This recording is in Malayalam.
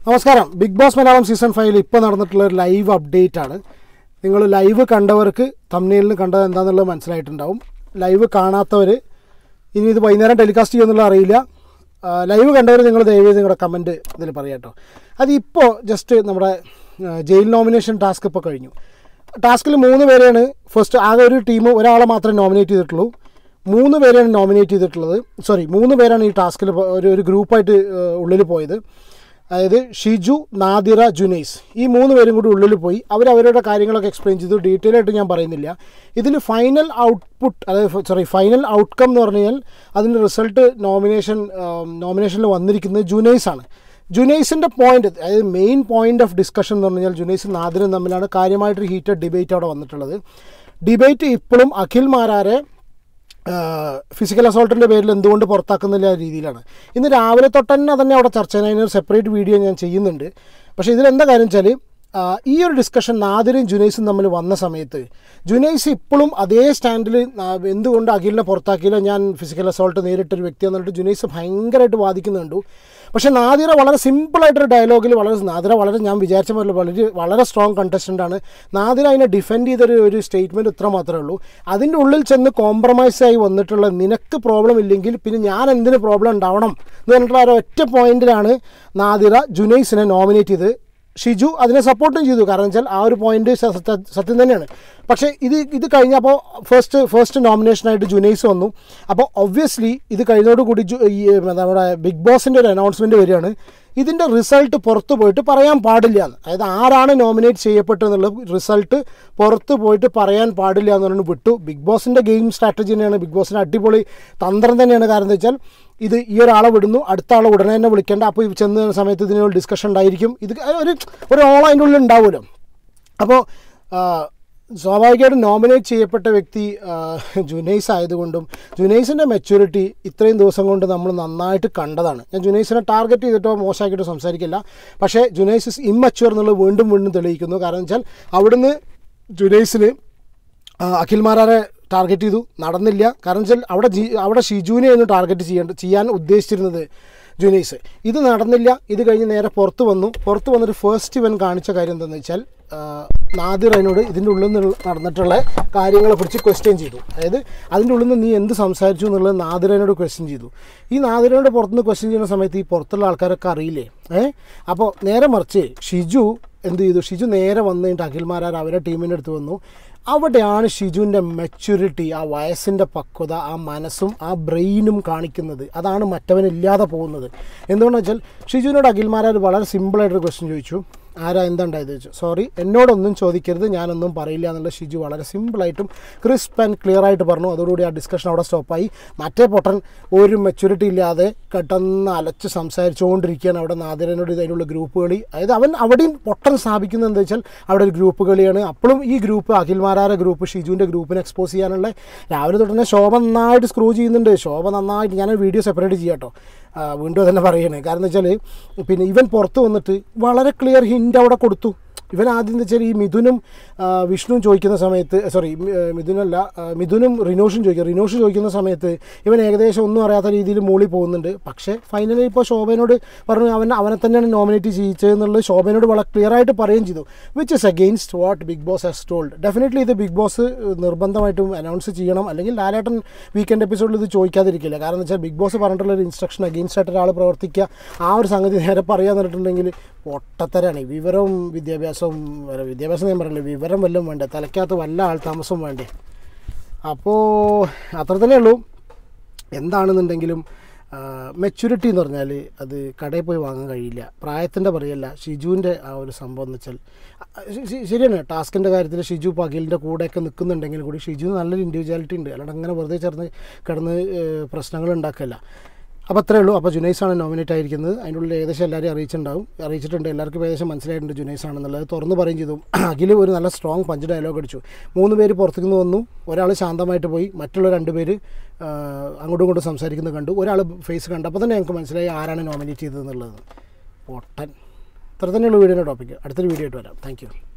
നമസ്കാരം ബിഗ് ബോസ് മലയാളം സീസൺ ഫൈവിൽ ഇപ്പോൾ നടന്നിട്ടുള്ള ഒരു ലൈവ് അപ്ഡേറ്റ് ആണ് നിങ്ങൾ ലൈവ് കണ്ടവർക്ക് തമ്മിലിന് കണ്ടത് എന്താണെന്നുള്ളത് മനസ്സിലായിട്ടുണ്ടാവും ലൈവ് കാണാത്തവർ ഇനി ഇത് വൈകുന്നേരം ടെലികാസ്റ്റ് ചെയ്യുന്നുള്ള അറിയില്ല ആ, ലൈവ് കണ്ടവർ നിങ്ങൾ ദയവേത് നിങ്ങളുടെ കമൻറ്റ് ഇതിൽ പറയാം കേട്ടോ അതിപ്പോൾ ജസ്റ്റ് നമ്മുടെ ആ, ജയിൽ നോമിനേഷൻ ടാസ്ക് ഇപ്പോൾ കഴിഞ്ഞു ടാസ്കിൽ മൂന്ന് പേരെയാണ് ഫസ്റ്റ് ആകെ ഒരു ടീം ഒരാളെ മാത്രമേ നോമിനേറ്റ് ചെയ്തിട്ടുള്ളൂ മൂന്ന് പേരെയാണ് നോമിനേറ്റ് ചെയ്തിട്ടുള്ളത് സോറി മൂന്ന് പേരാണ് ഈ ടാസ്കിൽ ഒരു ഒരു ഗ്രൂപ്പായിട്ട് ഉള്ളിൽ പോയത് അതായത് ഷിജു നാദിറ ജുനൈസ് ഈ മൂന്ന് പേരും കൂടി ഉള്ളിൽ പോയി അവർ അവരുടെ കാര്യങ്ങളൊക്കെ എക്സ്പ്ലെയിൻ ചെയ്തു ഡീറ്റെയിൽ ആയിട്ട് ഞാൻ പറയുന്നില്ല ഇതിൽ ഫൈനൽ ഔട്ട്പുട്ട് അതായത് സോറി ഫൈനൽ ഔട്ട്കം എന്ന് പറഞ്ഞു കഴിഞ്ഞാൽ അതിൻ്റെ റിസൾട്ട് നോമിനേഷൻ നോമിനേഷനിൽ വന്നിരിക്കുന്നത് ജുനൈസ് ആണ് ജുനൈസിൻ്റെ പോയിന്റ് അതായത് മെയിൻ പോയിന്റ് ഓഫ് ഡിസ്കഷൻ എന്ന് പറഞ്ഞു കഴിഞ്ഞാൽ ജുനൈസും നാദിറും തമ്മിലാണ് കാര്യമായിട്ടൊരു ഹീറ്റഡ് ഡിബേറ്റ് അവിടെ വന്നിട്ടുള്ളത് ഡിബേറ്റ് ഇപ്പോഴും അഖിൽ മാരാരെ ഫിസിക്കൽ അസോൾട്ടിൻ്റെ പേരിൽ എന്തുകൊണ്ട് പുറത്താക്കുന്നില്ല രീതിയിലാണ് ഇന്ന് രാവിലെ തൊട്ട് തന്നെ തന്നെ അവിടെ ചർച്ച ചെയ്യാൻ അതിനൊരു സെപ്പറേറ്റ് വീഡിയോ ഞാൻ ചെയ്യുന്നുണ്ട് പക്ഷേ ഇതിലെന്താ കാര്യം വെച്ചാൽ ആ, ഈ ഒരു ഡിസ്കഷൻ നാദിരും ജുനൈസും തമ്മിൽ വന്ന സമയത്ത് ജുനൈസ് ഇപ്പോഴും അതേ സ്റ്റാൻഡിൽ എന്തുകൊണ്ട് അഖിലിനെ പുറത്താക്കിയില്ല ഞാൻ ഫിസിക്കൽ അസോൾട്ട് നേരിട്ടൊരു വ്യക്തിയാന്ന് പറഞ്ഞിട്ട് ജുനൈസ് ഭയങ്കരമായിട്ട് വാദിക്കുന്നുണ്ട് പക്ഷേ നാദിറ വളരെ സിമ്പിളായിട്ടൊരു ഡയലോഗിൽ വളരെ നാദിറ വളരെ ഞാൻ വിചാരിച്ച പോലെ വളരെ വളരെ സ്ട്രോങ് കണ്ടസ്റ്റൻ്റ് ആണ് നാദിറ അതിനെ ഡിഫെൻഡ് ചെയ്തൊരു ഒരു സ്റ്റേറ്റ്മെൻറ്റ് ഇത്ര മാത്രമേ ഉള്ളൂ അതിൻ്റെ ഉള്ളിൽ ചെന്ന് കോംപ്രമൈസ് ആയി വന്നിട്ടുള്ള നിനക്ക് പ്രോബ്ലം ഇല്ലെങ്കിൽ പിന്നെ ഞാൻ എന്തിന് പ്രോബ്ലം ഉണ്ടാവണം എന്ന് പറഞ്ഞിട്ടുള്ള ആ ഒരു ഒറ്റ പോയിന്റിലാണ് നാദിറ ജുനൈസിനെ നോമിനേറ്റ് ചെയ്ത് ഷിജു അതിനെ സപ്പോർട്ടും ചെയ്തു കാരണം വെച്ചാൽ ആ ഒരു പോയിന്റ് സത്യം തന്നെയാണ് പക്ഷേ ഇത് ഇത് കഴിഞ്ഞപ്പോൾ ഫസ്റ്റ് ഫസ്റ്റ് നോമിനേഷനായിട്ട് ജുനൈസ് വന്നു അപ്പോൾ ഒബ്വിയസ്ലി ഇത് കഴിഞ്ഞതോടുകൂടി ജു ഈ നമ്മുടെ ബിഗ് ബോസിൻ്റെ ഒരു അനൗൺസ്മെൻറ്റ് വരികയാണ് ഇതിൻ്റെ റിസൾട്ട് പുറത്ത് പോയിട്ട് പറയാൻ പാടില്ല എന്ന് അതായത് ആരാണ് നോമിനേറ്റ് ചെയ്യപ്പെട്ടതെന്നുള്ള റിസൾട്ട് പുറത്ത് പോയിട്ട് പറയാൻ പാടില്ല എന്ന് പറഞ്ഞു വിട്ടു ബിഗ് ബോസിൻ്റെ ഗെയിം സ്ട്രാറ്റജി തന്നെയാണ് ബിഗ് ബോസിൻ്റെ അടിപൊളി തന്ത്രം തന്നെയാണ് കാരണം എന്താ വെച്ചാൽ ഇത് ഈ ഒരാളെ വിടുന്നു അടുത്ത ആളെ ഉടനെ തന്നെ വിളിക്കേണ്ട അപ്പോൾ ഈ ചെന്ന സമയത്ത് ഇതിനൊരു ഡിസ്കഷൻ ഉണ്ടായിരിക്കും ഇത് ഒരു ഒരു ഓൾ അതിൻ്റെ ഉള്ളിൽ ഉണ്ടാവുമല്ലോ അപ്പോൾ സ്വാഭാവികമായിട്ടും നോമിനേറ്റ് ചെയ്യപ്പെട്ട വ്യക്തി ആ, ജുനൈസ് ആയതുകൊണ്ടും ജുനൈസിൻ്റെ മെച്യൂരിറ്റി ഇത്രയും ദിവസം കൊണ്ട് നമ്മൾ നന്നായിട്ട് കണ്ടതാണ് ഞാൻ ജുനൈസിനെ ടാർഗറ്റ് ചെയ്തിട്ടോ മോശമാക്കിയിട്ടോ സംസാരിക്കില്ല പക്ഷേ ജുനൈസ് ഇസ് ഇമ്മച്യൂർ എന്നുള്ളത് വീണ്ടും വീണ്ടും തെളിയിക്കുന്നു കാരണം വെച്ചാൽ അവിടുന്ന് ജുനൈസിന് ആ, അഖിൽ മാരാരെ ടാർഗറ്റ് ചെയ്തു നടന്നില്ല കാരണം വെച്ചാൽ അവിടെ ജി അവിടെ ഷിജുവിനെ ഒന്ന് ടാർഗറ്റ് ചെയ്യേണ്ട ചെയ്യാൻ ഉദ്ദേശിച്ചിരുന്നത് ജുനൈസ് ഇത് നടന്നില്ല ഇത് കഴിഞ്ഞ് നേരെ പുറത്ത് വന്നു പുറത്ത് വന്നിട്ട് ഫസ്റ്റ് ഇവൻ കാണിച്ച കാര്യം എന്താണെന്ന് വെച്ചാൽ ആ, നാദിർ അതിനോട് ഇതിൻ്റെ ഉള്ളിൽ നിന്ന് നടന്നിട്ടുള്ള കാര്യങ്ങളെ കുറിച്ച് ക്വസ്റ്റ്യൻ ചെയ്തു അതായത് അതിൻ്റെ ഉള്ളിൽ നിന്ന് നീ എന്ത് സംസാരിച്ചു എന്നുള്ളത് നാദിരനോട് ക്വസ്റ്റ്യൻ ചെയ്തു ഈ നാദിരനോട് പുറത്തുനിന്ന് ക്വസ്റ്റ്യൻ ചെയ്യുന്ന സമയത്ത് ഈ പുറത്തുള്ള ആൾക്കാരൊക്കെ അറിയില്ലേ ഏ അപ്പോൾ നേരെ മറിച്ച് ഷിജു എന്ത് ചെയ്തു ഷിജു നേരെ വന്നു കഴിഞ്ഞിട്ട് അഖിൽമാരാർ അവരെ ടീമിൻ്റെ അടുത്ത് വന്നു അവിടെയാണ് ഷിജുവിൻ്റെ മെച്യൂരിറ്റി ആ വയസ്സിൻ്റെ പക്വത ആ മനസ്സും ആ ബ്രെയിനും കാണിക്കുന്നത് അതാണ് മറ്റവനില്ലാതെ പോകുന്നത് എന്തുകൊണ്ടെന്ന് വെച്ചാൽ ഷിജുവിനോട് അഖിൽമാരാർ വളരെ സിമ്പിളായിട്ടൊരു ക്വസ്റ്റ്യൻ ചോദിച്ചു ആരാ എന്താ ഉണ്ടായത് ചോദിച്ചു സോറി എന്നോടൊന്നും ചോദിക്കരുത് ഞാനൊന്നും പറയില്ല എന്നുള്ള ഷിജു വളരെ സിമ്പിളായിട്ടും ക്രിസ്പ് ആൻഡ് ക്ലിയർ ആയിട്ട് പറഞ്ഞു അതോടുകൂടി ആ ഡിസ്കഷൻ അവിടെ സ്റ്റോപ്പായി മറ്റേ പൊട്ടൻ ഒരു മെച്യൂരിറ്റി ഇല്ലാതെ പെട്ടെന്ന് അലച്ച് സംസാരിച്ചുകൊണ്ടിരിക്കുകയാണ് അവിടെ നാദിരനോട് ഇതിനുള്ള ഗ്രൂപ്പ് കളി അതായത് അവൻ അവിടെയും പൊട്ടൻ സ്ഥാപിക്കുന്നത് എന്താ വെച്ചാൽ അവിടെ ഒരു ഗ്രൂപ്പ് കളിയാണ് അപ്പോഴും ഈ ഗ്രൂപ്പ് അഖിൽമാരാര ഗ്രൂപ്പ് ഷിജുവിൻ്റെ ഗ്രൂപ്പിനെ എക്സ്പോസ് ചെയ്യാനുള്ള രാവിലെ തൊട്ട് തന്നെ ശോഭ നന്നായിട്ട് സ്ക്രൂ ചെയ്യുന്നുണ്ട് ശോഭ നന്നായിട്ട് ഞാൻ വീഡിയോ സെപ്പറേറ്റ് ചെയ്യാം കേട്ടോ ആ, വീണ്ടും തന്നെ പറയണേ കാരണം എന്ന് വെച്ചാൽ പിന്നെ ഇവൻ പുറത്ത് വന്നിട്ട് വളരെ ക്ലിയർ ഹിൻ്റ് അവിടെ കൊടുത്തു ഇവൻ ആദ്യം എന്ന് വെച്ചാൽ ഈ മിഥുനും ആ, വിഷ്ണുവും ചോദിക്കുന്ന സമയത്ത് സോറി മിഥുനല്ല ആ, മിഥുനും റിനോഷും ചോദിക്കുക റിനോഷ് ചോദിക്കുന്ന സമയത്ത് ഇവൻ ഏകദേശം ഒന്നും അറിയാത്ത രീതിയിൽ മൂളി പോകുന്നുണ്ട് പക്ഷേ ഫൈനലി ഇപ്പോൾ ശോഭനോട് പറഞ്ഞു അവൻ അവനെ തന്നെയാണ് നോമിനേറ്റ് ചെയ്യിച്ചതെന്നുള്ളത് ശോഭനോട് വളരെ ക്ലിയർ ആയിട്ട് പറയുകയും ചെയ്തു which is against what Bigg Boss has told definitely ഇത് ബിഗ് ബോസ് നിർബന്ധമായിട്ടും അനൗൺസ് ചെയ്യണം അല്ലെങ്കിൽ ലാലേട്ടൻ വീക്കെൻഡ് എപ്പിസോഡിൽ ഇത് ചോദിക്കാതിരിക്കില്ല കാരണം എന്ന് വെച്ചാൽ ബിഗ് ബോസ് പറഞ്ഞിട്ടുള്ള ഒരു ഇൻസ്ട്രക്ഷൻ അഗെയിൻസ്റ്റ് ആയിട്ട് ഒരാൾ പ്രവർത്തിക്കുക ആ ഒരു സംഗതി നേരെ പറയാന്ന് പറഞ്ഞിട്ടുണ്ടെങ്കിൽ പൊട്ടത്തരാണ് വിവരവും വിദ്യാഭ്യാസവും വല്ല- വിദ്യാഭ്യാസം ഞാൻ പറയില്ല വിവരം വല്ലതും വേണ്ടേ തലയ്ക്കകത്ത് വല്ല ആൾ താമസവും വേണ്ടേ അപ്പോൾ അത്ര തന്നെ ഉള്ളൂ എന്താണെന്നുണ്ടെങ്കിലും മെച്യൂരിറ്റി എന്ന് പറഞ്ഞാൽ അത് കടയിൽ പോയി വാങ്ങാൻ കഴിയില്ല പ്രായത്തിൻ്റെ പറയല്ല ഷിജുവിൻ്റെ ആ ഒരു സംഭവം എന്ന് വെച്ചാൽ ആ, ശ- ശ- ശരിയാണ് ടാസ്കിൻ്റെ കാര്യത്തിൽ ഷിജു പകലിൻ്റെ കൂടെയൊക്കെ നിൽക്കുന്നുണ്ടെങ്കിൽ കൂടി ഷിജു നല്ലൊരു ഇൻഡിവിജ്വാലിറ്റി ഉണ്ട് അല്ലാണ്ട് അങ്ങനെ വെറുതെ ചേർന്ന് കിടന്ന് ഏഹ്, പ്രശ്നങ്ങൾ ഉണ്ടാക്കില്ല അപ്പോൾ അത്രേ ഉള്ളൂ അപ്പോൾ ജുനൈസാണ് നോമിനേറ്റ് ആയിരിക്കുന്നത് അതിൻ്റെ ഉള്ളിൽ ഏകദേശം എല്ലാവരും അറിയിച്ചിട്ടുണ്ടാവും അറിയിച്ചിട്ടുണ്ട് എല്ലാവർക്കും ഏകദേശം മനസ്സിലായിട്ടുണ്ട് ജുനൈസ് ആണെന്നുള്ളത് തുറന്ന് പറയും ചെയ്തു അഖിൽ ഒരു നല്ല സ്ട്രോങ് പഞ്ച് ഡയലോഗ് അടിച്ചു മൂന്ന് പേര് പുറത്തേക്ക് നിന്ന് വന്നു ഒരാൾ ശാന്തമായിട്ട് പോയി മറ്റുള്ള രണ്ട് പേര് ആ, അങ്ങോട്ടും ഇങ്ങോട്ടും സംസാരിക്കുന്നത് കണ്ടു ഒരാൾ ഫേസ് കണ്ടു അപ്പോൾ തന്നെ ഞങ്ങൾക്ക് മനസ്സിലായി ആരാണ് നോമിനേറ്റ് ചെയ്തതെന്നുള്ളത് പൊട്ടൻ ഇത്ര തന്നെയുള്ള വീഡിയോയുടെ ടോപ്പിക്ക് അടുത്തൊരു വീഡിയോ ആയിട്ട് വരാം താങ്ക്